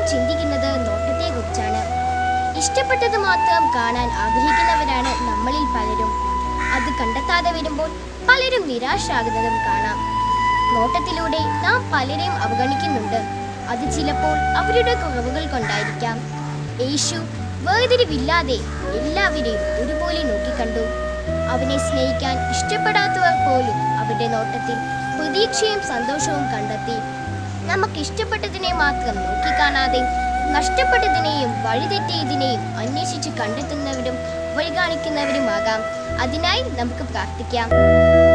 ചിന്തിക്കുന്നത് നോട്ടത്തെക്കുറിച്ചാണ് ഇഷ്ടപ്പെട്ടത് മാത്രം കാണാൻ ആഗ്രഹിക്കുന്നവരാണ് നമ്മളിൽ പലരും അത് കണ്ടെത്താതെ വരുമ്പോൾ പലരും നിരാശരാകുന്നതും കാണാം നോട്ടത്തിലൂടെ നാം പലരെയും അവഗണിക്കുന്നുണ്ട് അത് ചിലപ്പോൾ അവരുടെ കുറവുകൾ കൊണ്ടായിരിക്കാം യേശു വേർതിരിവില്ലാതെ എല്ലാവരെയും ഒരുപോലെ നോക്കിക്കണ്ടു അവനെ സ്നേഹിക്കാൻ ഇഷ്ടപ്പെടാത്തവർ പോലും അവരുടെ നോട്ടത്തിൽ പ്രതീക്ഷയും സന്തോഷവും കണ്ടെത്തി നമുക്ക് ഇഷ്ടപ്പെട്ടതിനെ മാത്രം നോക്കിക്കാണാതെ നഷ്ടപ്പെട്ടതിനെയും വഴിതെറ്റിയതിനെയും അന്വേഷിച്ച് കണ്ടെത്തുന്നവരും വഴി കാണിക്കുന്നവരുമാകാം അതിനായി നമുക്ക് പ്രാർത്ഥിക്കാം